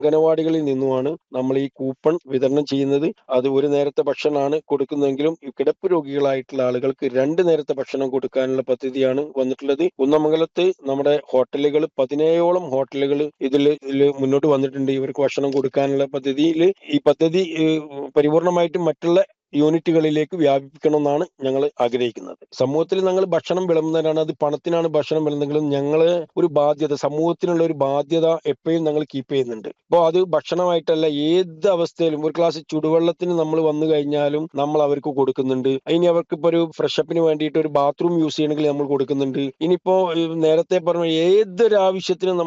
അംഗനവാടികളിൽ നിന്നുമാണ് നമ്മൾ ഈ കൂപ്പൺ വിതരണം ചെയ്യുന്നത് അത് ഒരു നേരത്തെ ഭക്ഷണമാണ് കൊടുക്കുന്നതെങ്കിലും ഈ കിടപ്പ് രോഗികളായിട്ടുള്ള ആളുകൾക്ക് രണ്ട് നേരത്തെ ഭക്ഷണം കൊടുക്കാനുള്ള പദ്ധതിയാണ് വന്നിട്ടുള്ളത് കുന്നമംഗലത്ത് നമ്മുടെ ഹോട്ടലുകൾ പതിനേഴോളം ഹോട്ടലുകൾ ഇതിൽ ഇതിൽ മുന്നോട്ട് വന്നിട്ടുണ്ട് ഇവർക്ക് ഭക്ഷണം കൊടുക്കാനുള്ള പദ്ധതിയിൽ ഈ പദ്ധതി ഏഹ്, പരിപൂർണമായിട്ടും മറ്റുള്ള യൂണിറ്റുകളിലേക്ക് വ്യാപിപ്പിക്കണമെന്നാണ് ഞങ്ങൾ ആഗ്രഹിക്കുന്നത് സമൂഹത്തിൽ ഞങ്ങൾ ഭക്ഷണം വിളമ്പുന്നവരാണ് അത് പണത്തിനാണ് ഭക്ഷണം വിളമ്പെങ്കിലും ഞങ്ങൾ ഒരു ബാധ്യത സമൂഹത്തിനുള്ള ഒരു ബാധ്യത എപ്പോഴും ഞങ്ങൾ കീപ്പ് ചെയ്യുന്നുണ്ട് അപ്പോൾ അത് ഭക്ഷണമായിട്ടല്ല ഏത് അവസ്ഥയിലും ഒരു ഗ്ലാസ് ചുടുവെള്ളത്തിന് നമ്മൾ വന്നു കഴിഞ്ഞാലും നമ്മൾ അവർക്ക് കൊടുക്കുന്നുണ്ട് ഇനി അവർക്ക് ഇപ്പോൾ ഒരു ഫ്രഷപ്പിന് വേണ്ടിയിട്ട് ഒരു ബാത്റൂം യൂസ് ചെയ്യണമെങ്കിൽ നമ്മൾ കൊടുക്കുന്നുണ്ട് ഇനിയിപ്പോ ഏഹ്, നേരത്തെ പറഞ്ഞ ഏതൊരു ആവശ്യത്തിനും നമ്മൾ